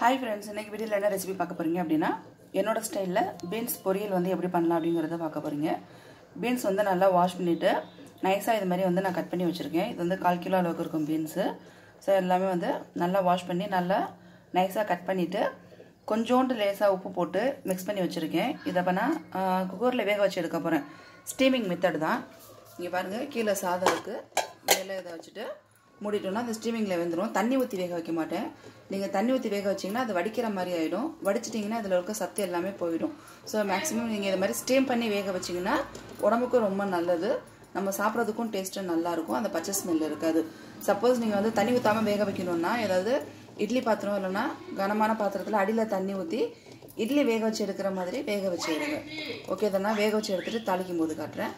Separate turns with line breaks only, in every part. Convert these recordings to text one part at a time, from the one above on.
hi friends இன்னைக்கு வீடியோவில் என்ன ரெசிபி பார்க்க போகிறீங்க அப்படின்னா என்னோட ஸ்டைலில் பீன்ஸ் பொரியல் வந்து எப்படி பண்ணலாம் அப்படிங்கிறத பார்க்க போகிறீங்க பீன்ஸ் வந்து நல்லா வாஷ் பண்ணிவிட்டு நைஸாக இது மாதிரி வந்து நான் கட் பண்ணி வச்சுருக்கேன் இது வந்து கால் கிலோ அளவுக்கு இருக்கும் பீன்ஸு ஸோ எல்லாமே வந்து நல்லா வாஷ் பண்ணி நல்லா நைஸாக கட் பண்ணிவிட்டு கொஞ்சோண்டு லேசாக உப்பு போட்டு மிக்ஸ் பண்ணி வச்சுருக்கேன் இதை இப்போ நான் குக்கரில் வேக வச்சு எடுக்க போகிறேன் ஸ்டீமிங் மெத்தட் தான் இங்கே பாருங்கள் கீழே சாதம் இருக்குது மேலே இதை வச்சுட்டு மூடிட்டோம்னா அந்த ஸ்டீமிங்கில் வெந்துடும் தண்ணி ஊற்றி வேக வைக்க மாட்டேன் நீங்கள் தண்ணி ஊற்றி வேக வச்சிங்கன்னா அது வடிக்கிற மாதிரி ஆகிடும் வடிச்சிட்டிங்கன்னா அதில் இருக்க சத்து எல்லாமே போயிடும் ஸோ மேக்ஸிமம் நீங்கள் இது மாதிரி ஸ்டீம் பண்ணி வேக வச்சிங்கன்னா உடம்புக்கும் ரொம்ப நல்லது நம்ம சாப்பிட்றதுக்கும் டேஸ்ட்டும் நல்லாயிருக்கும் அந்த பச்சை ஸ்மெல் இருக்காது சப்போஸ் நீங்கள் வந்து தண்ணி ஊற்றாமல் வேக வைக்கணும்னா ஏதாவது இட்லி பாத்திரம் இல்லைன்னா கனமான பாத்திரத்தில் அடியில் தண்ணி ஊற்றி இட்லி வேக வச்சு எடுக்கிற மாதிரி வேக வச்சு எடுங்க ஓகே இதெல்லாம் வேக வச்சு எடுத்துகிட்டு தாளிக்கும் போது காட்டுறேன்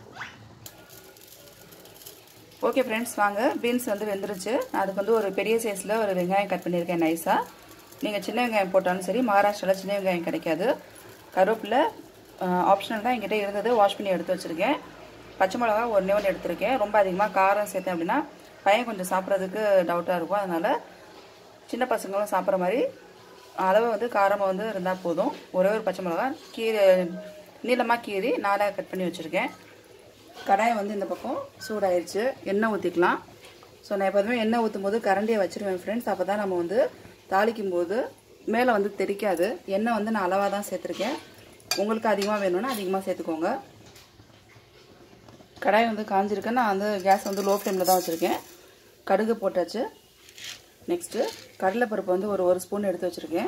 ஓகே ஃப்ரெண்ட்ஸ் வாங்க பீன்ஸ் வந்து வெந்துருச்சு நான் அதுக்கு வந்து ஒரு பெரிய சைஸில் ஒரு வெங்காயம் கட் பண்ணியிருக்கேன் நைஸாக நீங்கள் சின்ன வெங்காயம் போட்டாலும் சரி மகாராஷ்டிராவில் சின்ன வெங்காயம் கிடைக்காது கருவேப்பிலை ஆப்ஷனல் தான் என்கிட்ட இருந்தது வாஷ் பண்ணி எடுத்து வச்சுருக்கேன் பச்சை மிளகா ஒன்றே ஒன்று எடுத்திருக்கேன் ரொம்ப அதிகமாக காரம் சேர்த்தேன் அப்படின்னா பையன் கொஞ்சம் சாப்பிட்றதுக்கு டவுட்டாக இருக்கும் அதனால் சின்ன பசங்களும் சாப்பிட்ற மாதிரி அளவு வந்து காரமாக வந்து இருந்தால் போதும் ஒரே ஒரு பச்சை மிளகா கீரை நீளமாக கீறி நாலாக கட் பண்ணி வச்சுருக்கேன் கடாயை வந்து இந்த பக்கம் சூடாயிருச்சு எண்ணெய் ஊற்றிக்கலாம் ஸோ நான் எப்போதுமே எண்ணெய் ஊற்றும் போது கரண்டியை வச்சுருவேன் ஃப்ரெண்ட்ஸ் அப்போ தான் நம்ம வந்து தாளிக்கும் போது மேலே வந்து தெரிக்காது எண்ணெய் வந்து நான் அளவாக தான் சேர்த்துருக்கேன் உங்களுக்கு அதிகமாக வேணும்னா அதிகமாக சேர்த்துக்கோங்க கடாய் வந்து காஞ்சிருக்கு நான் வந்து கேஸ் வந்து லோ ஃப்ளேமில் தான் வச்சுருக்கேன் கடுகு போட்டாச்சு நெக்ஸ்ட்டு கடலைப்பருப்பு வந்து ஒரு ஒரு ஸ்பூன் எடுத்து வச்சுருக்கேன்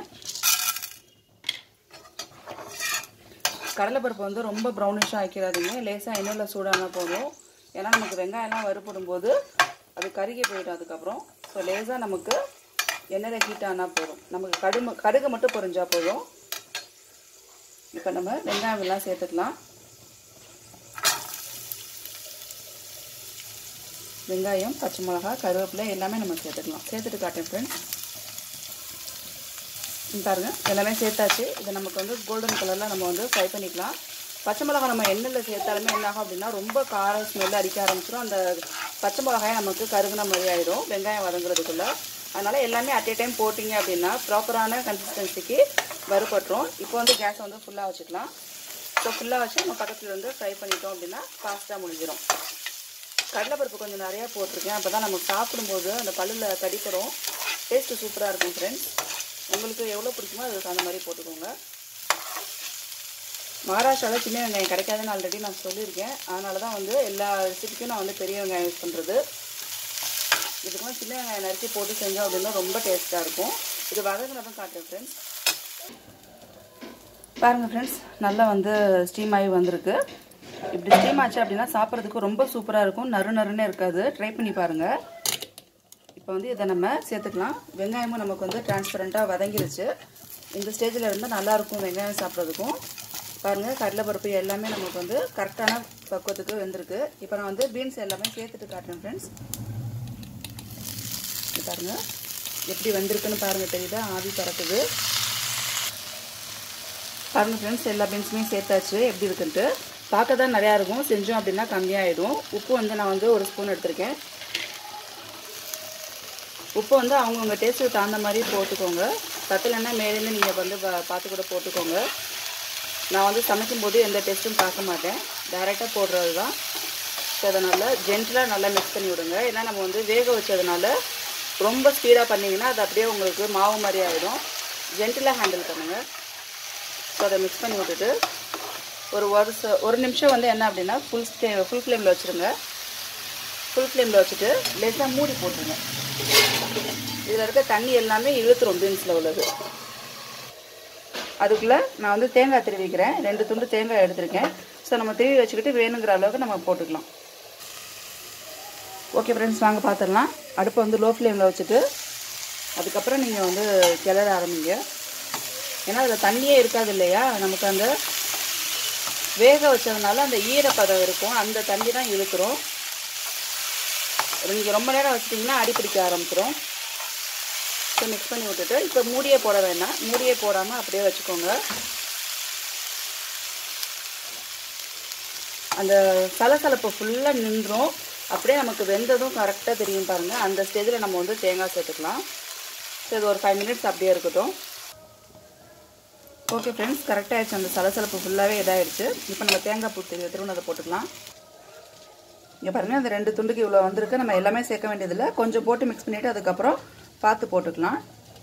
கடலைப்பருப்பு வந்து ரொம்ப ப்ரௌனிஷாக ஆக்கிடாதீங்க லேசாக எண்ணெயில் சூடானா போதும் ஏன்னா நமக்கு வெங்காயம்லாம் வறுப்படும் போது அது கருகி போயிடும் அதுக்கப்புறம் ஸோ லேசாக நமக்கு எண்ணெயில் ஹீட் ஆனால் போதும் நமக்கு கடுகு கடுகு மட்டும் பொரிஞ்சால் போதும் இப்போ நம்ம வெங்காயம் எல்லாம் சேர்த்துக்கலாம் வெங்காயம் பச்சை மிளகா கருவேப்பிலை எல்லாமே நம்ம சேர்த்துக்கலாம் சேர்த்துட்டு காட்டேன் ஃப்ரெண்ட்ஸ் பாருங்க எல்லாமே சேர்த்தாச்சு இதை நமக்கு வந்து கோல்டன் கலரில் நம்ம வந்து ஃப்ரை பண்ணிக்கலாம் பச்சை மிளகா நம்ம எண்ணெயில் சேர்த்தாலுமே என்ன ஆகும் அப்படின்னா ரொம்ப கார ஸ்மெல் அடிக்க ஆரம்பிச்சிடும் அந்த பச்சை மிளகாய் நமக்கு கருகுன மாதிரி ஆயிடும் வெங்காயம் வதங்குறதுக்குள்ள அதனால் எல்லாமே அட் ஏ டைம் போட்டிங்க அப்படின்னா ப்ராப்பரான கன்சிஸ்டன்சிக்கு வறுபட்டுரும் இப்போ வந்து கேஸை வந்து ஃபுல்லாக வச்சுக்கலாம் ஸோ ஃபுல்லாக வச்சு நம்ம பக்கத்தில் வந்து ஃப்ரை பண்ணிட்டோம் அப்படின்னா ஃபாஸ்ட்டாக முடிஞ்சிடும் கடலைப்பருப்பு கொஞ்சம் நிறையா போட்டிருக்கேன் அப்போ தான் நமக்கு சாப்பிடும்போது அந்த பல்லில் கடிப்படும் டேஸ்ட்டு சூப்பராக இருக்கும் ஃப்ரெண்ட்ஸ் உங்களுக்கு எவ்வளோ பிடிக்குமோ அதுக்கு அந்த மாதிரி போட்டுக்கோங்க மகாராஷ்டிராவில் சின்ன வெங்காயம் கிடைக்காதுன்னு ஆல்ரெடி நான் சொல்லியிருக்கேன் அதனால தான் வந்து எல்லா ரெசிபிக்கும் நான் வந்து பெரிய வெங்காயம் யூஸ் பண்ணுறது இதுக்கெல்லாம் சின்ன வெங்காயம் நறுக்கி போட்டு செஞ்சோம் அப்படின்னா ரொம்ப டேஸ்ட்டாக இருக்கும் இது வதங்கினதும் காட்டுறேன் ஃப்ரெண்ட்ஸ் பாருங்கள் ஃப்ரெண்ட்ஸ் நல்லா வந்து ஸ்டீம் ஆகி வந்திருக்கு இப்படி ஸ்டீம் ஆச்சு அப்படின்னா சாப்பிட்றதுக்கு ரொம்ப சூப்பராக இருக்கும் நறு நறுன்னு இருக்காது ட்ரை பண்ணி பாருங்கள் இப்போ வந்து இதை நம்ம சேர்த்துக்கலாம் வெங்காயமும் நமக்கு வந்து டிரான்ஸ்பரண்ட்டாக வதங்கிருச்சு இந்த ஸ்டேஜில் இருந்தால் நல்லாயிருக்கும் வெங்காயம் சாப்பிட்றதுக்கும் பாருங்கள் கடலைப்பருப்பு எல்லாமே நமக்கு வந்து கரெக்டான பக்குவத்துக்கு வெந்திருக்கு இப்போ நான் வந்து பீன்ஸ் எல்லாமே சேர்த்துட்டு காட்டுறேன் ஃப்ரெண்ட்ஸ் பாருங்கள் எப்படி வந்திருக்குன்னு பாருங்கள் தெரியுதா ஆவி பறக்குது பாருங்கள் ஃப்ரெண்ட்ஸ் எல்லா பீன்ஸுமே சேர்த்தாச்சு எப்படி இருக்குன்ட்டு பார்க்க தான் நிறையா இருக்கும் செஞ்சோம் அப்படின்னா கம்மியாகிடும் உப்பு வந்து நான் வந்து ஒரு ஸ்பூன் எடுத்திருக்கேன் உப்பு வந்து அவங்கவுங்க டேஸ்ட்டுக்கு தகுந்த மாதிரி போட்டுக்கோங்க பத்தலைன்னா மேலேருந்து நீங்கள் வந்து பார்த்து கூட போட்டுக்கோங்க நான் வந்து சமைக்கும் போது எந்த டேஸ்ட்டும் பார்க்க மாட்டேன் டைரெக்டாக போடுறது தான் ஸோ அதனால் ஜென்டலாக நல்லா மிக்ஸ் பண்ணி விடுங்க ஏன்னா நம்ம வந்து வேக வச்சதுனால ரொம்ப ஸ்பீடாக பண்ணிங்கன்னா அது அப்படியே உங்களுக்கு மாவு மாதிரி ஆகிடும் ஜென்டலாக ஹேண்டில் பண்ணுங்கள் ஸோ அதை மிக்ஸ் பண்ணி விட்டுட்டு ஒரு ஒரு ஒரு நிமிஷம் வந்து என்ன அப்படின்னா ஃபுல் ஸ்டே ஃபுல் ஃப்ளேமில் வச்சுருங்க ஃபுல் ஃப்ளேமில் வச்சுட்டு லேசாக மூடி போட்டுருங்க இதில் இருக்க தண்ணி எல்லாமே இழுத்துரும் பீன்ஸில் உள்ளது அதுக்குள்ளே நான் வந்து தேங்காய் திருவிக்கிறேன் ரெண்டு துண்டு தேங்காய் எடுத்திருக்கேன் ஸோ நம்ம திருவி வச்சுக்கிட்டு வேணுங்கிற அளவுக்கு நம்ம போட்டுக்கலாம் ஓகே ஃப்ரெண்ட்ஸ் வாங்க பார்த்துடலாம் அடுப்பை வந்து லோ ஃப்ளேமில் வச்சுட்டு அதுக்கப்புறம் நீங்கள் வந்து கிளற ஆரம்பிங்க ஏன்னா அதில் தண்ணியே இருக்காது இல்லையா நமக்கு அந்த வேக வச்சதுனால அந்த ஈரப்பதம் இருக்கும் அந்த தண்ணி தான் இழுக்கிறோம் நீங்கள் ரொம்ப நேரம் வச்சிட்டிங்கன்னா அடி பிடிக்க ஆரம்பிச்சிடும் ஸோ மிக்ஸ் பண்ணி விட்டுட்டு இப்போ மூடியே போட வேண்டாம் மூடியே போடாமல் அப்படியே வச்சுக்கோங்க அந்த சலசலப்பு ஃபுல்லாக நின்றும் அப்படியே நமக்கு வெந்ததும் கரெக்டாக தெரியும் பாருங்கள் அந்த ஸ்டேஜில் நம்ம வந்து தேங்காய் சேர்த்துக்கலாம் ஸோ இது ஒரு ஃபைவ் மினிட்ஸ் அப்படியே இருக்கட்டும் ஓகே ஃப்ரெண்ட்ஸ் கரெக்டாக ஆயிடுச்சு அந்த சலசலப்பு ஃபுல்லாகவே இதாகிடுச்சு இப்போ நம்ம தேங்காய் பூ திருவண்ணதை போட்டுக்கலாம் இங்கே பாருங்கள் அந்த ரெண்டு துண்டுக்கு இவ்வளோ வந்திருக்கு நம்ம எல்லாமே சேர்க்க வேண்டியதில்லை கொஞ்சம் போட்டு மிக்ஸ் பண்ணிவிட்டு அதுக்கப்புறம் பார்த்து போட்டுக்கலாம்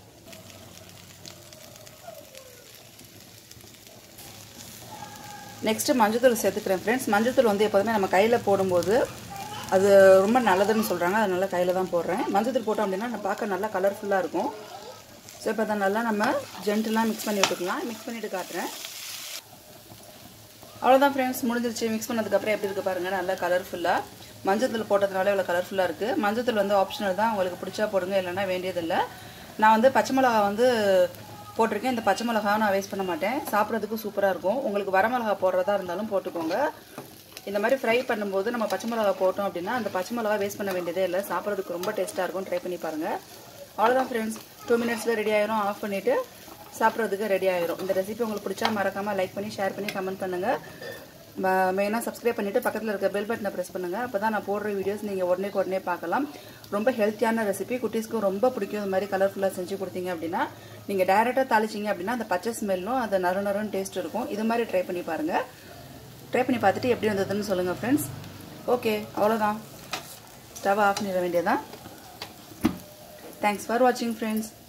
நெக்ஸ்ட்டு மஞ்சத்தூள் சேர்த்துக்கிறேன் ஃப்ரெண்ட்ஸ் மஞ்சத்தூள் வந்து எப்போதுமே நம்ம கையில் போடும்போது அது ரொம்ப நல்லதுன்னு சொல்கிறாங்க அதனால கையில் தான் போடுறேன் மஞ்சத்தூள் போட்டோம் அப்படின்னா நான் பார்க்க நல்லா கலர்ஃபுல்லாக இருக்கும் ஸோ இப்போ அதை நல்லா நம்ம ஜென்டலாக மிக்ஸ் பண்ணி விட்டுக்கலாம் மிக்ஸ் பண்ணிவிட்டு காட்டுறேன் அவ்வளோதான் ஃப்ரெண்ட்ஸ் முடிஞ்சிருச்சு மிக்ஸ் பண்ணதுக்கப்புறம் எப்படி இருக்குது பாருங்கள் நல்லா கலர்ஃபுல்லாக மஞ்சத்தூள் போட்டதுனால இவ்வளோ கலர்ஃபுல்லாக இருக்குது மஞ்சத்தூள் வந்து ஆப்ஷனல் தான் உங்களுக்கு பிடிச்சா போடுங்க இல்லைன்னா வேண்டியதில்லை நான் வந்து பச்சை மிளகா வந்து போட்டிருக்கேன் இந்த பச்சை மிளகாவை நான் வேஸ்ட் பண்ண மாட்டேன் சாப்பிட்றதுக்கு சூப்பராக இருக்கும் உங்களுக்கு வரமிளகா போடுறதா இருந்தாலும் போட்டுக்கோங்க இந்த மாதிரி ஃப்ரை பண்ணும்போது நம்ம பச்சை மிளகா போட்டோம் அப்படின்னா அந்த பச்சை மிளகா வேஸ்ட் பண்ண வேண்டியதே இல்லை சாப்பிட்றதுக்கு ரொம்ப டேஸ்ட்டாக இருக்கும் ட்ரை பண்ணி பாருங்கள் அவ்வளோதான் ஃப்ரெண்ட்ஸ் டூ மினிட்ஸில் ரெடி ஆயிரும் ஆஃப் பண்ணிவிட்டு சாப்பிட்றதுக்கு ரெடி ஆயிரும் இந்த ரெசிபி உங்களுக்கு பிடிச்சா மறக்காமல் லைக் பண்ணி ஷேர் பண்ணி கமெண்ட் பண்ணுங்கள் மெயினாக சப்ஸ்கிரைப் பண்ணிவிட்டு பக்கத்தில் இருக்க பெல் பட்டனை ப்ரெஸ் பண்ணுங்கள் அப்போ தான் நான் போடுற வீடியோஸ் நீங்கள் உடனே உடனே பார்க்கலாம் ரொம்ப ஹெல்த்தியான ரெசிபி குட்டீஸ்க்கும் ரொம்ப பிடிக்கும் இந்த மாதிரி கலர்ஃபுல்லாக செஞ்சு கொடுத்தீங்க அப்படின்னா நீங்கள் டைரெக்டாக தாளிச்சிங்க அப்படின்னா அந்த பச்சை ஸ்மெல்லும் அந்த நறு நறுன்னு டேஸ்ட் இருக்கும் இது மாதிரி ட்ரை பண்ணி பாருங்கள் ட்ரை பண்ணி பார்த்துட்டு எப்படி வந்ததுன்னு சொல்லுங்கள் ஃப்ரெண்ட்ஸ் ஓகே அவ்வளோதான் ஸ்டவ் ஆஃப் பண்ணிட வேண்டியதான் தேங்க்ஸ் ஃபார் வாட்சிங் ஃப்ரெண்ட்ஸ்